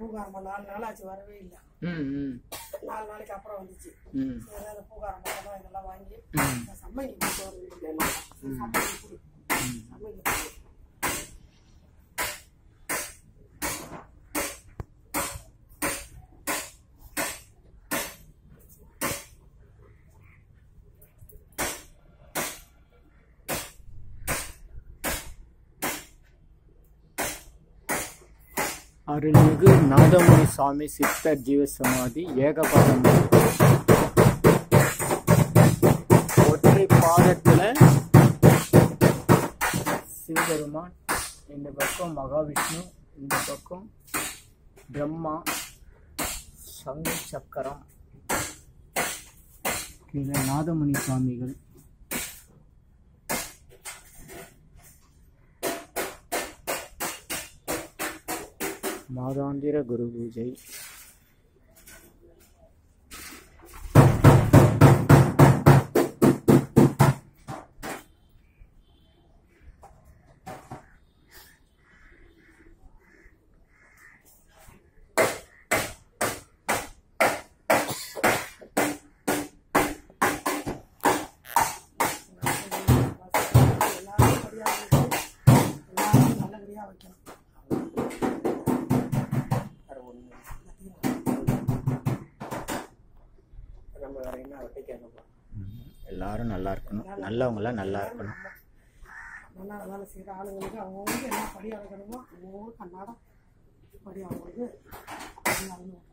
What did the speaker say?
பூகாரமாக நாலு நாள் ஆச்சு வரவே இல்லை ம் ம் நாலு நாளைக்கு அப்புறம் வந்துச்சு ம் சரி அந்த பூகாரமாக தான் இதெல்லாம் வாங்கி இந்த சம்மங்கி போட்டு வரணும் சம்மங்கி கொடு சம்மங்கி கொடு அருள்மிகு நாதமுனி சுவாமி சித்தர் ஜீவசமாதி ஏகபாதம் ஒற்றை பாதத்துல சிவபெருமான் இந்த பக்கம் மகாவிஷ்ணு இந்த பக்கம் பிரம்மா சங்கு சக்கரம் கீழே நாதமுனி சுவாமிகள் மாதாந்திர குரு பூஜை எல்லாரும் படியாக எல்லாரும் நல்லபடியாக வைக்கணும் நம்ம வேற என்ன வைக்கணும் எல்லாரும் நல்லா இருக்கணும் நல்லவங்களாம் நல்லா இருக்கணும் நல்லா வேலை செய்கிற ஆளுங்களுக்கு அவங்கவுங்களுக்கு என்ன படி அளக்கணுமோ அவங்கவுங்களுக்கு அன்னாடம் படி அவங்களுக்கு எல்லாருமே